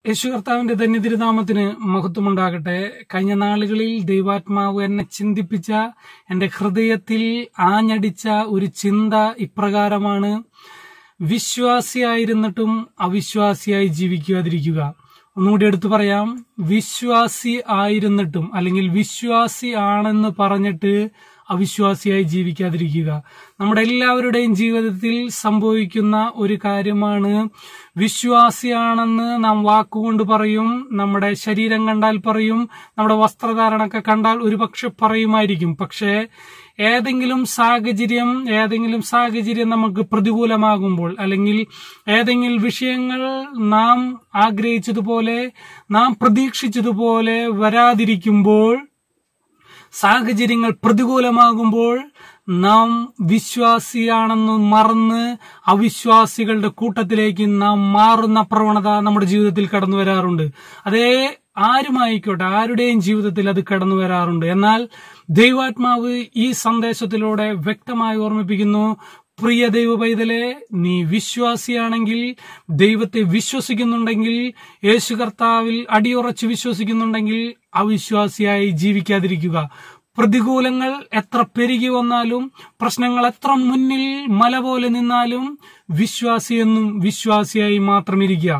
യേശു കർത്താവിന്റെ ധന്യതിരുനാമത്തിന് മഹത്വമുണ്ടാകട്ടെ കഴിഞ്ഞ നാളുകളിൽ ദൈവാത്മാവ് എന്നെ ചിന്തിപ്പിച്ച എന്റെ ഹൃദയത്തിൽ ആഞ്ഞടിച്ച ഒരു ചിന്ത ഇപ്രകാരമാണ് വിശ്വാസിയായിരുന്നിട്ടും അവിശ്വാസിയായി ജീവിക്കാതിരിക്കുക ഒന്നുകൂടി എടുത്തു പറയാം വിശ്വാസി ആയിരുന്നിട്ടും അല്ലെങ്കിൽ വിശ്വാസി ആണെന്ന് പറഞ്ഞിട്ട് അവിശ്വാസിയായി ജീവിക്കാതിരിക്കുക നമ്മുടെ എല്ലാവരുടെയും ജീവിതത്തിൽ സംഭവിക്കുന്ന ഒരു കാര്യമാണ് വിശ്വാസിയാണെന്ന് നാം വാക്കുകൊണ്ട് പറയും നമ്മുടെ ശരീരം കണ്ടാൽ പറയും നമ്മുടെ വസ്ത്രധാരണമൊക്കെ കണ്ടാൽ ഒരുപക്ഷെ പറയുമായിരിക്കും പക്ഷേ ഏതെങ്കിലും സാഹചര്യം ഏതെങ്കിലും സാഹചര്യം നമുക്ക് പ്രതികൂലമാകുമ്പോൾ അല്ലെങ്കിൽ ഏതെങ്കിലും വിഷയങ്ങൾ നാം ആഗ്രഹിച്ചതുപോലെ നാം പ്രതീക്ഷിച്ചതുപോലെ വരാതിരിക്കുമ്പോൾ സാഹചര്യങ്ങൾ പ്രതികൂലമാകുമ്പോൾ നാം വിശ്വാസിയാണെന്ന് മറന്ന് അവിശ്വാസികളുടെ കൂട്ടത്തിലേക്ക് നാം മാറുന്ന പ്രവണത നമ്മുടെ ജീവിതത്തിൽ കടന്നു വരാറുണ്ട് അതേ ആരുമായിക്കോട്ടെ ആരുടെയും ജീവിതത്തിൽ അത് കടന്നു വരാറുണ്ട് എന്നാൽ ദൈവാത്മാവ് ഈ സന്ദേശത്തിലൂടെ വ്യക്തമായി ഓർമ്മിപ്പിക്കുന്നു പ്രിയ ദൈവ പൈതലെ നീ വിശ്വാസിയാണെങ്കിൽ ദൈവത്തെ വിശ്വസിക്കുന്നുണ്ടെങ്കിൽ യേശു കർത്താവിൽ അടിയുറച്ച് വിശ്വസിക്കുന്നുണ്ടെങ്കിൽ അവിശ്വാസിയായി ജീവിക്കാതിരിക്കുക പ്രതികൂലങ്ങൾ എത്ര പെരുകി വന്നാലും പ്രശ്നങ്ങൾ എത്ര മുന്നിൽ മല പോലെ നിന്നാലും വിശ്വാസിയെന്നും വിശ്വാസിയായി മാത്രം ഇരിക്കുക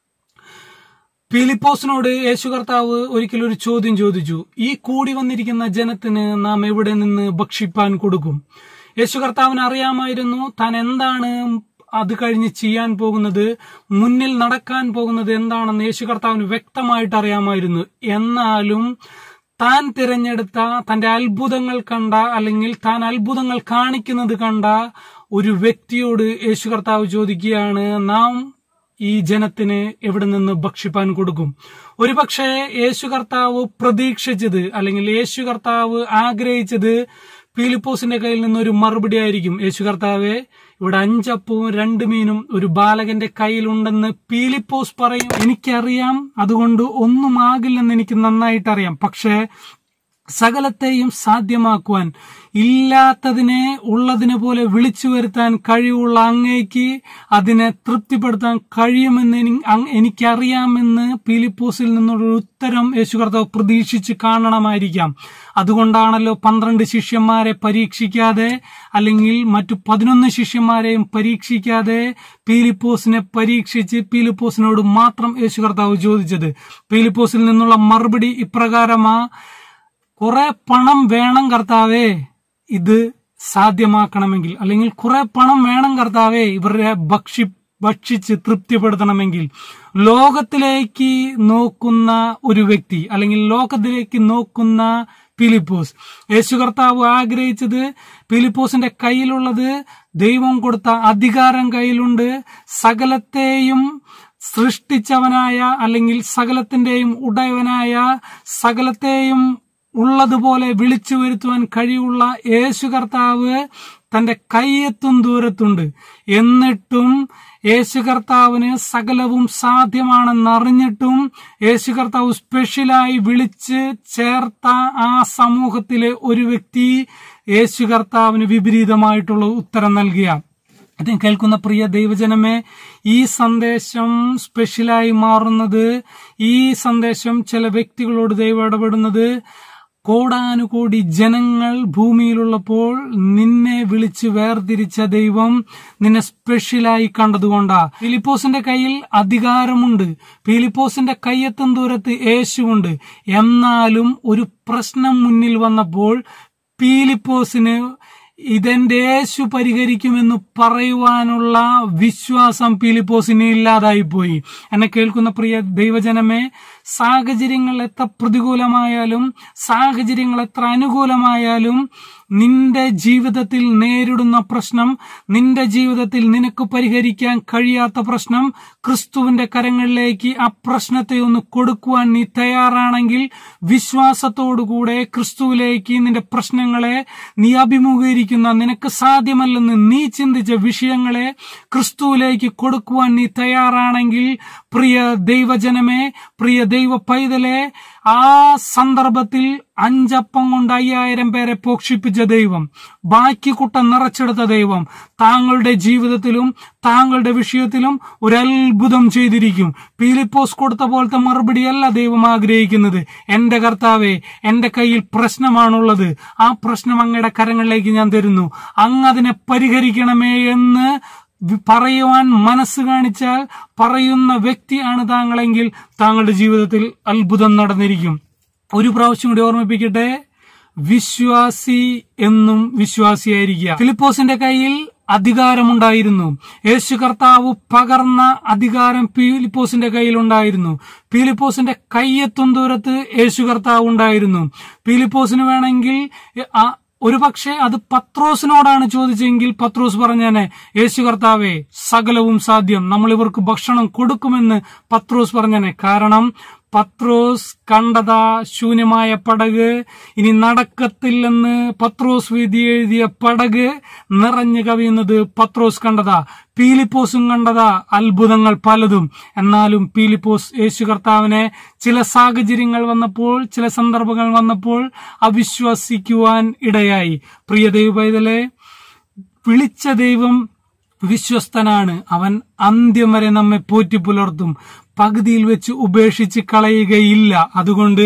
ഫിലിപ്പോസിനോട് യേശു കർത്താവ് ഒരിക്കലും ഒരു ചോദ്യം ചോദിച്ചു ഈ കൂടി വന്നിരിക്കുന്ന ജനത്തിന് നാം എവിടെ നിന്ന് ഭക്ഷിപ്പാൻ കൊടുക്കും യേശു കർത്താവിന് അറിയാമായിരുന്നു താൻ എന്താണ് അത് കഴിഞ്ഞ് ചെയ്യാൻ പോകുന്നത് മുന്നിൽ നടക്കാൻ പോകുന്നത് എന്താണെന്ന് യേശു കർത്താവിന് വ്യക്തമായിട്ട് അറിയാമായിരുന്നു എന്നാലും താൻ തിരഞ്ഞെടുത്ത തന്റെ അത്ഭുതങ്ങൾ കണ്ട അല്ലെങ്കിൽ താൻ അത്ഭുതങ്ങൾ കാണിക്കുന്നത് കണ്ട ഒരു വ്യക്തിയോട് യേശു കർത്താവ് ചോദിക്കുകയാണ് നാം ഈ ജനത്തിന് എവിടെ നിന്ന് ഭക്ഷിപ്പാൻ കൊടുക്കും ഒരുപക്ഷെ യേശു കർത്താവ് പ്രതീക്ഷിച്ചത് അല്ലെങ്കിൽ യേശു കർത്താവ് ആഗ്രഹിച്ചത് പീലിപ്പോസിന്റെ കയ്യിൽ നിന്ന് ഒരു മറുപടി ആയിരിക്കും യേശു കർത്താവെ ഇവിടെ അഞ്ചപ്പവും രണ്ട് മീനും ഒരു ബാലകന്റെ കയ്യിലുണ്ടെന്ന് പീലിപ്പോസ് പറയും എനിക്കറിയാം അതുകൊണ്ട് ഒന്നും ആകില്ലെന്ന് എനിക്ക് നന്നായിട്ട് അറിയാം പക്ഷേ സകലത്തെയും സാധ്യമാക്കുവാൻ ഇല്ലാത്തതിനെ ഉള്ളതിനെ പോലെ വിളിച്ചു വരുത്താൻ കഴിവുള്ള അങ്ങേക്ക് അതിനെ തൃപ്തിപ്പെടുത്താൻ കഴിയുമെന്ന് എനിക്കറിയാമെന്ന് പീലിപ്പോസിൽ നിന്നുള്ള ഉത്തരം യേശു കർത്താവ് പ്രതീക്ഷിച്ച് കാണണമായിരിക്കാം അതുകൊണ്ടാണല്ലോ പന്ത്രണ്ട് ശിഷ്യന്മാരെ പരീക്ഷിക്കാതെ അല്ലെങ്കിൽ മറ്റു പതിനൊന്ന് ശിഷ്യന്മാരെയും പരീക്ഷിക്കാതെ പീലിപ്പോസിനെ പരീക്ഷിച്ച് പീലിപ്പോസിനോട് മാത്രം യേശു കർത്താവ് ചോദിച്ചത് പീലിപ്പോസിൽ നിന്നുള്ള മറുപടി ഇപ്രകാരമാ കുറെ പണം വേണം കർത്താവേ ഇത് സാധ്യമാക്കണമെങ്കിൽ അല്ലെങ്കിൽ കുറെ പണം വേണം കർത്താവേ ഇവരുടെ ഭക്ഷി ഭക്ഷിച്ച് തൃപ്തിപ്പെടുത്തണമെങ്കിൽ ലോകത്തിലേക്ക് നോക്കുന്ന ഒരു വ്യക്തി അല്ലെങ്കിൽ ലോകത്തിലേക്ക് നോക്കുന്ന ഫിലിപ്പോസ് യേശു കർത്താവ് ആഗ്രഹിച്ചത് ഫിലിപ്പോസിന്റെ കയ്യിലുള്ളത് ദൈവം കൊടുത്ത അധികാരം കയ്യിലുണ്ട് സകലത്തെയും സൃഷ്ടിച്ചവനായ അല്ലെങ്കിൽ സകലത്തിന്റെയും ഉടയവനായ സകലത്തെയും ഉള്ളതുപോലെ വിളിച്ചു വരുത്തുവാൻ കഴിവുള്ള യേശു കർത്താവ് തന്റെ കൈയെത്തും ദൂരത്തുണ്ട് എന്നിട്ടും യേശു കർത്താവിന് സകലവും സാധ്യമാണെന്നറിഞ്ഞിട്ടും യേശു കർത്താവ് സ്പെഷ്യലായി വിളിച്ച് ചേർത്ത ആ സമൂഹത്തിലെ ഒരു വ്യക്തി യേശു കർത്താവിന് വിപരീതമായിട്ടുള്ള ഉത്തരം നൽകിയ ഇത് കേൾക്കുന്ന പ്രിയ ദൈവജനമേ ഈ സന്ദേശം സ്പെഷ്യലായി മാറുന്നത് ഈ സന്ദേശം ചില വ്യക്തികളോട് ദൈവം ഇടപെടുന്നത് കോടാനുകോടി ജനങ്ങൾ ഭൂമിയിലുള്ളപ്പോൾ നിന്നെ വിളിച്ച് വേർതിരിച്ച ദൈവം നിന്നെ സ്പെഷ്യലായി കണ്ടതുകൊണ്ടാ ഫിലിപ്പോസിന്റെ കയ്യിൽ അധികാരമുണ്ട് ഫിലിപ്പോസിന്റെ കയ്യെത്തും ദൂരത്ത് യേശുവുണ്ട് എന്നാലും ഒരു പ്രശ്നം മുന്നിൽ വന്നപ്പോൾ പീലിപ്പോസിന് ഇതെന്റെ യേശു പരിഹരിക്കുമെന്ന് പറയുവാനുള്ള വിശ്വാസം പീലിപ്പോസിന് ഇല്ലാതായി പോയി എന്നെ കേൾക്കുന്ന പ്രിയ ദൈവജനമേ സാഹചര്യങ്ങൾ എത്ര പ്രതികൂലമായാലും സാഹചര്യങ്ങൾ എത്ര അനുകൂലമായാലും നിന്റെ ജീവിതത്തിൽ നേരിടുന്ന പ്രശ്നം നിന്റെ ജീവിതത്തിൽ നിനക്ക് പരിഹരിക്കാൻ കഴിയാത്ത പ്രശ്നം ക്രിസ്തുവിന്റെ കരങ്ങളിലേക്ക് ആ പ്രശ്നത്തെ ഒന്ന് കൊടുക്കുവാൻ നീ തയ്യാറാണെങ്കിൽ വിശ്വാസത്തോടുകൂടെ ക്രിസ്തുവിലേക്ക് നിന്റെ പ്രശ്നങ്ങളെ നീ അഭിമുഖീകരിക്കുന്ന നിനക്ക് സാധ്യമല്ലെന്ന് നീ ചിന്തിച്ച വിഷയങ്ങളെ ക്രിസ്തുവിലേക്ക് കൊടുക്കുവാൻ നീ തയ്യാറാണെങ്കിൽ പ്രിയ ദൈവജനമേ പ്രിയ ദൈവ പൈതലെ ആ സന്ദർഭത്തിൽ അഞ്ചപ്പം കൊണ്ട് അയ്യായിരം പേരെ പോഷിപ്പിച്ച ദൈവം ബാക്കി കുട്ട നിറച്ചെടുത്ത ദൈവം താങ്കളുടെ ജീവിതത്തിലും താങ്കളുടെ വിഷയത്തിലും ഒരു അത്ഭുതം ചെയ്തിരിക്കും പീലിപ്പോസ് കൊടുത്ത പോലത്തെ മറുപടിയല്ല ദൈവം ആഗ്രഹിക്കുന്നത് എന്റെ കർത്താവെ എന്റെ കയ്യിൽ പ്രശ്നമാണുള്ളത് ആ പ്രശ്നം അങ്ങയുടെ കരങ്ങളിലേക്ക് ഞാൻ തരുന്നു അങ്ങ് അതിനെ പരിഹരിക്കണമേ എന്ന് വി- പറയുവാൻ മനസ്സ് കാണിച്ചാൽ പറയുന്ന വ്യക്തിയാണ് താങ്കളെങ്കിൽ താങ്കളുടെ ജീവിതത്തിൽ അത്ഭുതം നടന്നിരിക്കും ഒരു പ്രാവശ്യം കൂടി ഓർമ്മിപ്പിക്കട്ടെ വിശ്വാസി എന്നും വിശ്വാസിയായിരിക്കുക ഫിലിപ്പോസിന്റെ കയ്യിൽ അധികാരമുണ്ടായിരുന്നു യേശു കർത്താവ് പകർന്ന അധികാരം പീലിപ്പോസിന്റെ കയ്യിലുണ്ടായിരുന്നു പീലിപ്പോസിന്റെ കയ്യെത്തും ദൂരത്ത് യേശു കർത്താവ് ഉണ്ടായിരുന്നു പീലിപ്പോസിന് വേണമെങ്കിൽ ആ ഒരുപക്ഷെ അത് പത്രോസിനോടാണ് ചോദിച്ചെങ്കിൽ പത്രോസ് പറഞ്ഞേനെ യേശു കർത്താവെ സകലവും സാധ്യം നമ്മൾ ഇവർക്ക് ഭക്ഷണം കൊടുക്കുമെന്ന് പത്രോസ് പറഞ്ഞേനെ കാരണം പത്രോസ് കണ്ടതാ ശൂന്യമായ പടക് ഇനി നടക്കത്തില്ലെന്ന് പത്രോസ് വിധി എഴുതിയ പടക് നിറഞ്ഞു കവിയുന്നത് പത്രോസ് കണ്ടതാ പീലിപ്പോസും കണ്ടതാ അത്ഭുതങ്ങൾ പലതും എന്നാലും പീലിപ്പോസ് യേശു കർത്താവിനെ ചില സാഹചര്യങ്ങൾ വന്നപ്പോൾ ചില സന്ദർഭങ്ങൾ വന്നപ്പോൾ അവിശ്വസിക്കുവാൻ ഇടയായി പ്രിയ ദൈവ പൈതലെ വിളിച്ച ദൈവം വിശ്വസ്തനാണ് അവൻ അന്ത്യം വരെ നമ്മെ പോറ്റി പുലർത്തും പകുതിയിൽ വെച്ച് ഉപേക്ഷിച്ച് കളയുകയില്ല അതുകൊണ്ട്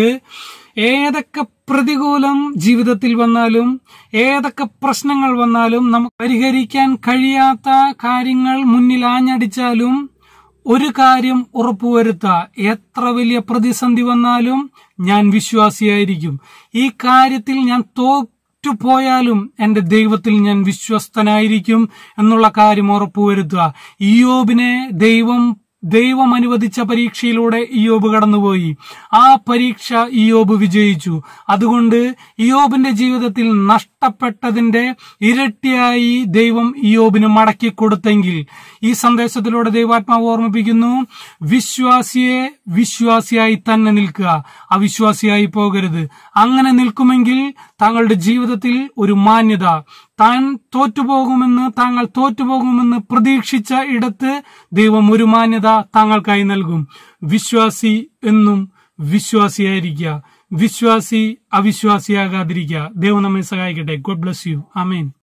ഏതൊക്കെ പ്രതികൂലം ജീവിതത്തിൽ വന്നാലും ഏതൊക്കെ പ്രശ്നങ്ങൾ വന്നാലും നമുക്ക് പരിഹരിക്കാൻ കഴിയാത്ത കാര്യങ്ങൾ മുന്നിൽ ആഞ്ഞടിച്ചാലും ഒരു കാര്യം ഉറപ്പുവരുത്ത എത്ര വലിയ പ്രതിസന്ധി വന്നാലും ഞാൻ വിശ്വാസിയായിരിക്കും ഈ കാര്യത്തിൽ ഞാൻ തോറ്റുപോയാലും എന്റെ ദൈവത്തിൽ ഞാൻ വിശ്വസ്തനായിരിക്കും എന്നുള്ള കാര്യം ഉറപ്പുവരുത്തുക ഇയോബിനെ ദൈവം ദൈവം അനുവദിച്ച പരീക്ഷയിലൂടെ ഇയോബ് കടന്നുപോയി ആ പരീക്ഷ ഇയോബ് വിജയിച്ചു അതുകൊണ്ട് ഇയോബിന്റെ ജീവിതത്തിൽ നഷ്ടപ്പെട്ടതിന്റെ ഇരട്ടിയായി ദൈവം ഇയോബിന് മടക്കി കൊടുത്തെങ്കിൽ ഈ സന്ദേശത്തിലൂടെ ദൈവാത്മാവ് ഓർമ്മിപ്പിക്കുന്നു വിശ്വാസിയെ വിശ്വാസിയായി തന്നെ നിൽക്കുക അവിശ്വാസിയായി പോകരുത് അങ്ങനെ നിൽക്കുമെങ്കിൽ താങ്കളുടെ ജീവിതത്തിൽ ഒരു മാന്യത താൻ തോറ്റുപോകുമെന്ന് താങ്കൾ തോറ്റുപോകുമെന്ന് പ്രതീക്ഷിച്ച ഇടത്ത് ദൈവം ഒരു മാന്യത താങ്കൾക്കായി നൽകും വിശ്വാസി എന്നും വിശ്വാസിയായിരിക്കുക വിശ്വാസി അവിശ്വാസിയാകാതിരിക്കുക ദൈവം നമ്മെ സഹായിക്കട്ടെ ഗോഡ് ബ്ലസ് യു ആമേൻ